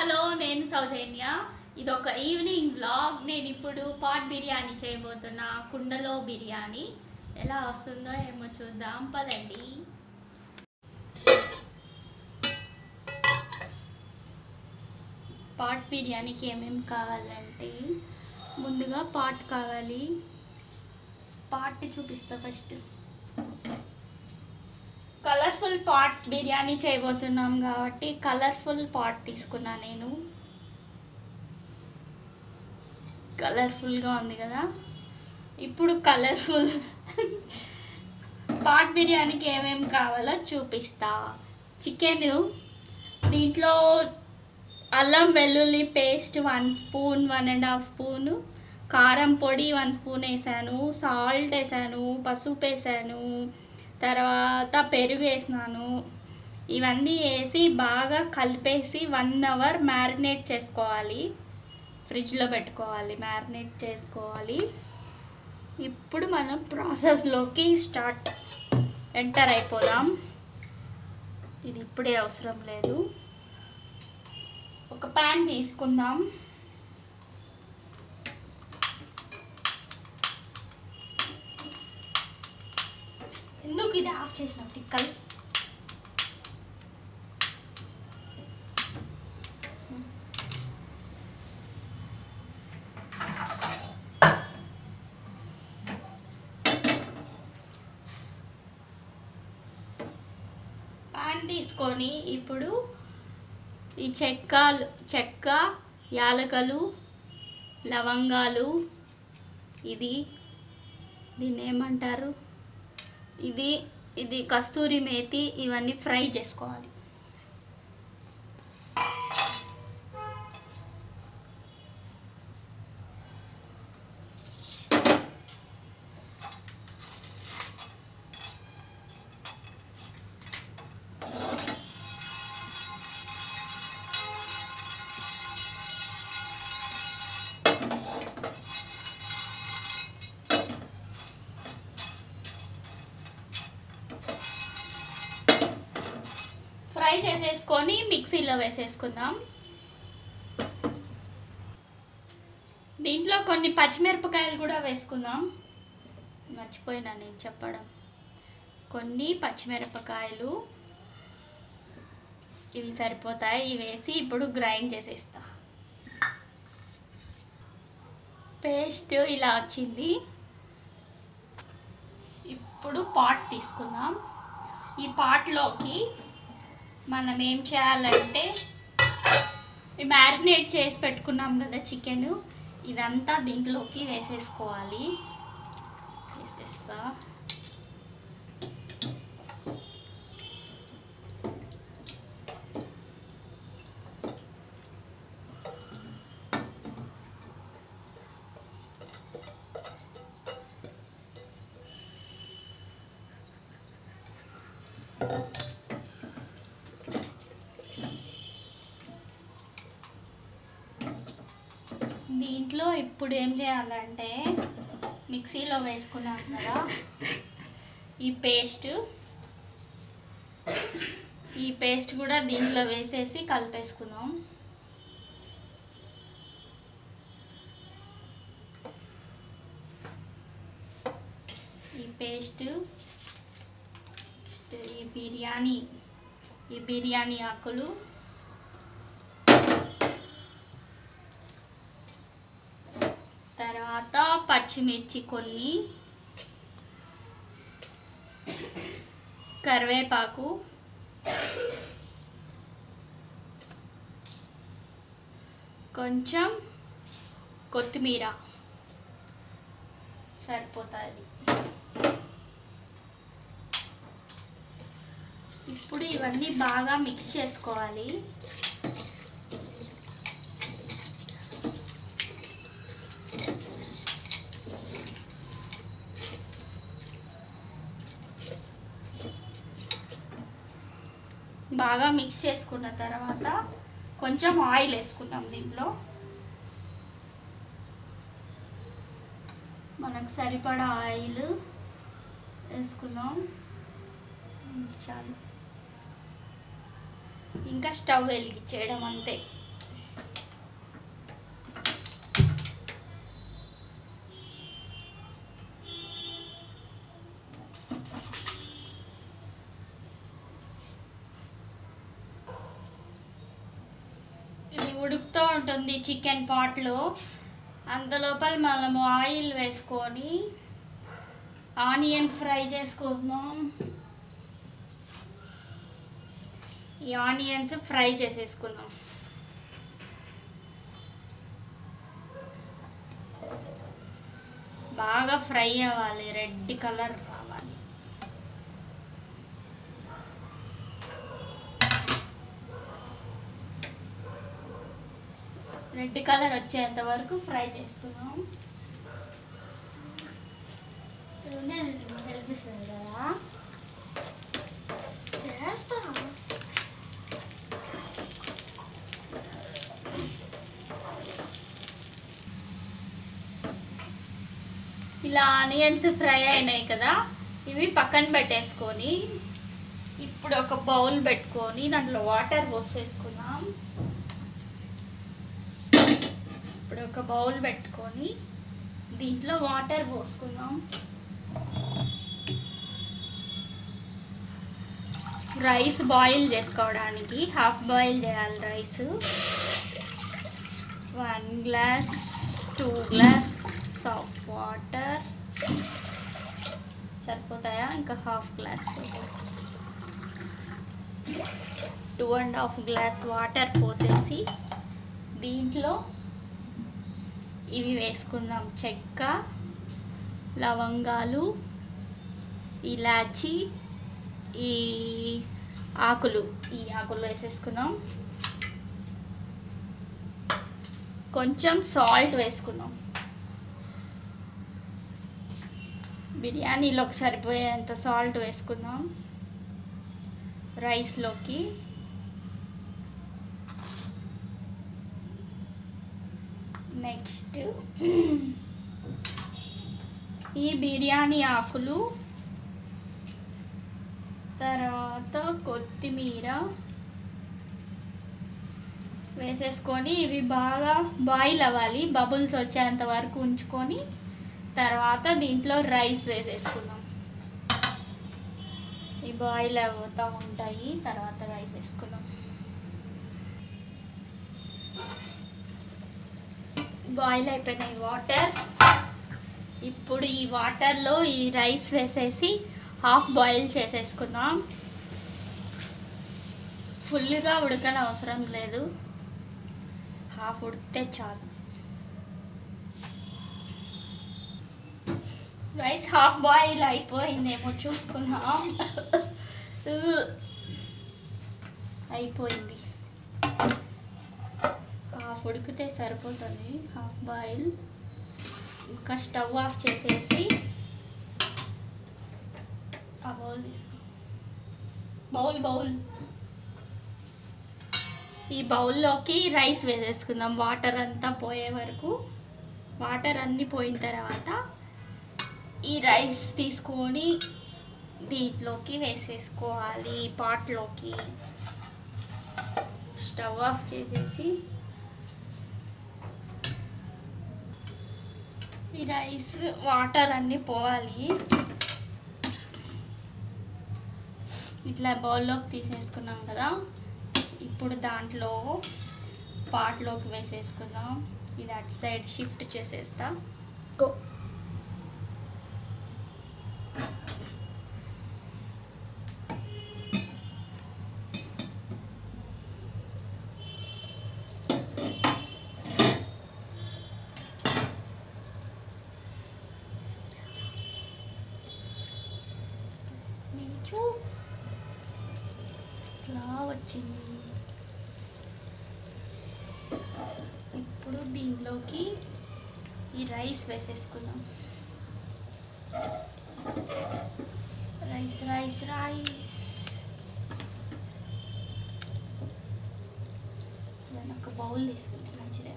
Hello నేను సౌజన్య ఇది ఒక ఈవినింగ్ బ్లాగ్ నేను ఇప్పుడు పాట్ బిర్యానీ చేయబోతున్నా కుండలో బిర్యానీ ఎలా వస్తుందో ఏమో చూద్దాం పదండి పాట్ బిర్యానీకి ఏమేమి కావాలంటే ముందుగా పాట్ కావాలి పాట్ చూపిస్తా ఫస్ట్ కలర్ఫుల్ పాట్ బిర్యానీ చేయబోతున్నాం కాబట్టి కలర్ఫుల్ పాట్ తీసుకున్నా నేను కలర్ఫుల్గా ఉంది కదా ఇప్పుడు కలర్ఫుల్ పాట్ బిర్యానీకి ఏమేమి కావాలో చూపిస్తా చికెన్ దీంట్లో అల్లం వెల్లుల్లి paste one spoon one and half spoon కారం పొడి వన్ స్పూన్ వేసాను సాల్ట్ వేసాను పసుపు వేసాను తర్వాత పెరుగు వేసినాను ఇవన్నీ వేసి బాగా కలిపేసి వన్ అవర్ మ్యారినేట్ చేసుకోవాలి ఫ్రిడ్జ్లో పెట్టుకోవాలి మ్యారినేట్ చేసుకోవాలి ఇప్పుడు మనం ప్రాసెస్లోకి స్టార్ట్ ఎంటర్ అయిపోదాం ఇది ఇప్పుడే అవసరం లేదు ఒక ప్యాన్ తీసుకుందాం ఎందుకు ఇది ఆఫ్ చేసిన తిక్కలు ప్యాన్ తీసుకొని ఇప్పుడు ఈ చెక్క చెక్క యాలకలు లవంగాలు ఇది దీన్ని ఏమంటారు ఇది ఇది కస్తూరి మేతి ఇవన్నీ ఫ్రై చేసుకోవాలి ఫ్రై చేసేసుకొని మిక్సీలో వేసేసుకుందాం దీంట్లో కొన్ని పచ్చిమిరపకాయలు కూడా వేసుకుందాం మర్చిపోయినా నేను చెప్పడం కొన్ని పచ్చిమిరపకాయలు ఇవి సరిపోతాయి ఇవి వేసి ఇప్పుడు గ్రైండ్ చేసేస్తా పేస్ట్ ఇలా వచ్చింది ఇప్పుడు పాట్ తీసుకుందాం ఈ పాట్లోకి మనం ఏం చేయాలంటే ఈ మ్యారినేట్ చేసి పెట్టుకున్నాం కదా చికెన్ ఇదంతా దీంట్లోకి వేసేసుకోవాలి వేసేస్తా దీంట్లో ఇప్పుడు ఏం చేయాలంటే మిక్సీలో వేసుకున్నాం కదా ఈ పేస్ట్ ఈ పేస్ట్ కూడా దీంట్లో వేసేసి కలిపేసుకుందాం ఈ పేస్ట్ నెక్స్ట్ ఈ బిర్యానీ ఈ బిర్యానీ ఆకులు తర్వాత పచ్చిమిర్చి కొన్ని కరివేపాకు కొంచెం కొత్తిమీర సరిపోతుంది ఇప్పుడు ఇవన్నీ బాగా మిక్స్ చేసుకోవాలి బాగా మిక్స్ చేసుకున్న తర్వాత కొంచెం ఆయిల్ వేసుకుందాం దీంట్లో మనకు సరిపడా ఆయిల్ వేసుకుందాం ఉమ్, చాలు ఇంకా స్టవ్ వెలిగించేయడం అంతే ఉడుకుతూ ఉంటుంది చికెన్ పాట్లో అంతలోపల మనము ఆయిల్ వేసుకొని ఆనియన్స్ ఫ్రై చేసుకుందాం ఈ ఆనియన్స్ ఫ్రై చేసేసుకుందాం బాగా ఫ్రై అవ్వాలి రెడ్ కలర్ రావాలి రెడ్ కలర్ వచ్చేంత వరకు ఫ్రై చేసుకుందాం తెలిపిస్తుంది కదా చేస్తా ఇలా ఆనియన్స్ ఫ్రై అయినాయి కదా ఇవి పక్కన పెట్టేసుకొని ఇప్పుడు ఒక బౌల్ పెట్టుకొని దాంట్లో వాటర్ పోసేసుకుందాం ఇప్పుడు ఒక బౌల్ పెట్టుకొని దీంట్లో వాటర్ పోసుకుందాం రైస్ బాయిల్ చేసుకోవడానికి హాఫ్ బాయిల్ చేయాలి rice one glass two glass of water సరిపోతాయా ఇంకా half glass two and half glass water పోసేసి దీంట్లో ఇవి వేసుకుందాం చెక్క లవంగాలు ఇలాచి ఈ ఆకులు ఈ ఆకులు వేసేసుకుందాం కొంచెం సాల్ట్ వేసుకుందాం బిర్యానీలోకి సరిపోయేంత సాల్ట్ వేసుకుందాం రైస్లోకి నెక్స్ట్ ఈ బిర్యానీ ఆకులు తర్వాత కొత్తిమీర వేసేసుకొని ఇవి బాగా బాయిల్ అవ్వాలి బబుల్స్ వచ్చేంత వరకు ఉంచుకొని తర్వాత దీంట్లో రైస్ వేసేసుకుందాం ఈ బాయిల్ అవుతూ ఉంటాయి తర్వాత రైస్ వేసుకుందాం బాయిల్ అయిపోయినాయి వాటర్ ఇప్పుడు ఈ వాటర్లో ఈ రైస్ వేసేసి హాఫ్ బాయిల్ చేసేసుకుందాం ఫుల్గా ఉడకని అవసరం లేదు హాఫ్ ఉడికితే చాలు రైస్ హాఫ్ బాయిల్ అయిపోయిందేమో చూసుకుందాం అయిపోయింది హాఫ్ ఉడికితే సరిపోతుంది హాఫ్ బాయిల్ ఇంకా స్టవ్ ఆఫ్ చేసేసి ఆ బౌల్ తీసుకో బౌల్ బౌల్ ఈ బౌల్లోకి రైస్ వేసేసుకుందాం వాటర్ అంతా పోయే వరకు వాటర్ అన్నీ పోయిన తర్వాత ఈ రైస్ తీసుకొని దీంట్లోకి వేసేసుకోవాలి ఈ పాట్లోకి స్టవ్ ఆఫ్ చేసేసి ఈ రైస్ వాటర్ అన్నీ పోవాలి ఇట్లా బౌల్లోకి తీసేసుకున్నాం కదా ఇప్పుడు దాంట్లో పాట్లోకి వేసేసుకుందాం ఇది అటు సైడ్ షిఫ్ట్ చేసేస్తా గో నించు ఇట్లా వచ్చింది ఇప్పుడు దీనిలోకి ఈ రైస్ వేసేసుకుందాం రైస్ రైస్ రైస్ నేను ఒక బౌల్ తీసుకుంటే మంచిదే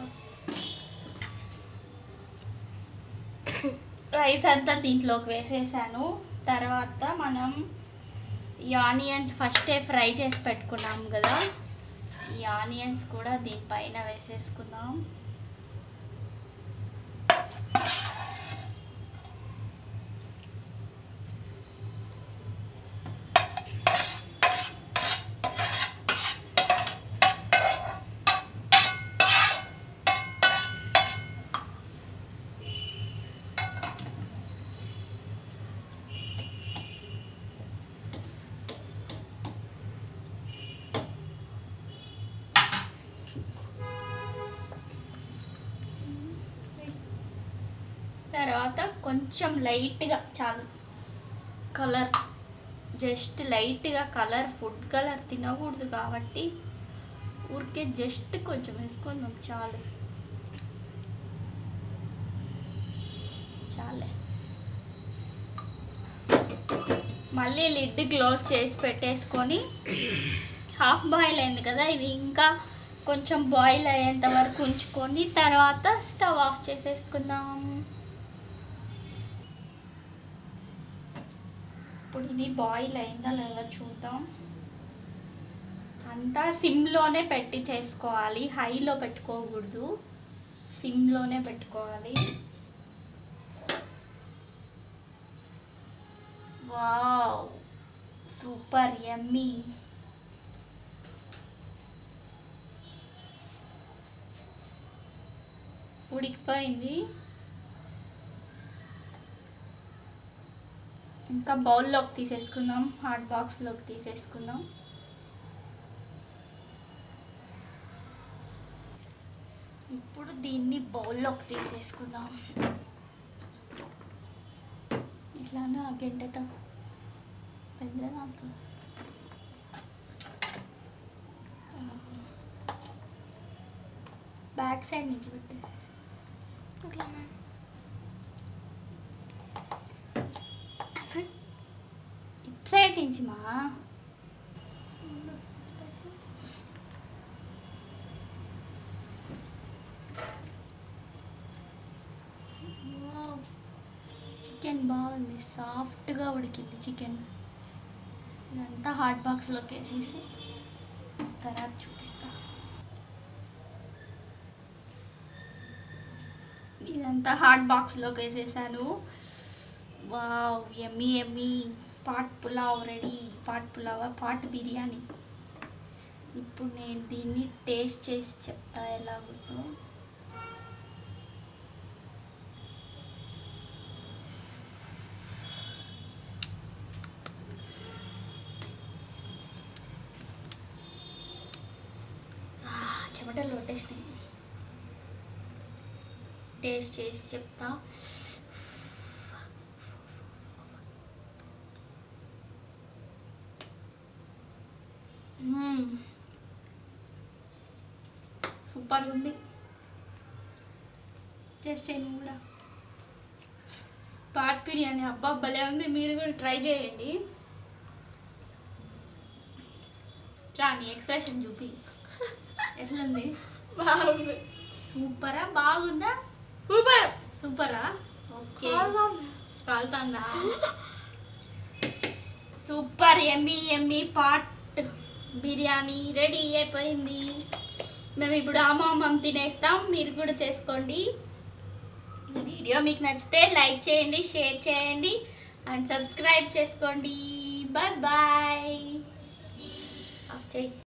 రైస్ అంతా దీంట్లోకి వేసేసాను తర్వాత మనం ఈ ఆనియన్స్ ఫస్టే ఫ్రై చేసి పెట్టుకున్నాం కదా ఈ ఆనియన్స్ కూడా దీనిపైన వేసేసుకుందాం తర్వాత కొంచెం లైట్గా చాలు కలర్ జస్ట్ లైట్గా కలర్ ఫుడ్ కలర్ తినకూడదు కాబట్టి ఊరికే జస్ట్ కొంచెం వేసుకుందాం చాలు చాలే మళ్ళీ లిడ్ క్లోజ్ చేసి పెట్టేసుకొని హాఫ్ బాయిల్ అయింది కదా ఇది ఇంకా కొంచెం బాయిల్ అయ్యేంత వరకు ఉంచుకొని తర్వాత స్టవ్ ఆఫ్ చేసేసుకుందాం ఇప్పుడు ఇది బాయిల్ అయిందా లేదా చూద్దాం అంతా సిమ్లోనే పెట్టి చేసుకోవాలి హైలో పెట్టుకోకూడదు సిమ్లోనే పెట్టుకోవాలి వావ్ సూపర్ యమ్మీ ఉడికిపోయింది ఇంకా బౌల్లోకి తీసేసుకుందాం హాట్ బాక్స్లోకి తీసేసుకుందాం ఇప్పుడు దీన్ని బౌల్లోకి తీసేసుకుందాం ఇట్లానే ఆ గంటతో పెద్ద నాకు బ్యాక్ సైడ్ నుంచి పెట్టి ఇట్లానా ఇట్ సైడ్ నుంచి మా చికెన్ బాగుంది సాఫ్ట్గా ఉడికింది చికెన్ ఇదంతా హాట్ బాక్స్లోకి వేసేసి తర్వాత చూపిస్తా ఇదంతా హాట్ బాక్స్లోకి వేసేసాను వావ్ ఎమ్మీ ఎమ్మీ పాట్ పులావ్ రెడీ పాట్ పులావా పాట్ బిర్యానీ ఇప్పుడు నేను దీన్ని టేస్ట్ చేసి చెప్తా ఎలాగుందో ఆ, చెమటలు కొట్టేసినాయి టేస్ట్ చేసి చెప్తా మ్మ్. సూపర్గా ఉంది టేస్ట్ చేయండి కూడా పాట్ బిర్యానీ అబ్బా భలే ఉంది మీరు కూడా ట్రై చేయండి రాని ఎక్స్ప్రెషన్ చూపి ఎట్లుంది బాగుంది సూపరా బాగుందా సూపర్ సూపరా ఓకే కాలం కాలుతుందా సూపర్ ఎమ్మి ఎమ్మి పాట్ బిర్యానీ రెడీ అయిపోయింది మేము ఇప్పుడు ఆమామం తినేస్తాం మీరు కూడా చేసుకోండి ఈ వీడియో మీకు నచ్చితే లైక్ చేయండి షేర్ చేయండి అండ్ సబ్స్క్రైబ్ చేసుకోండి బాయ్ బాయ్ ఆఫ్ చేయి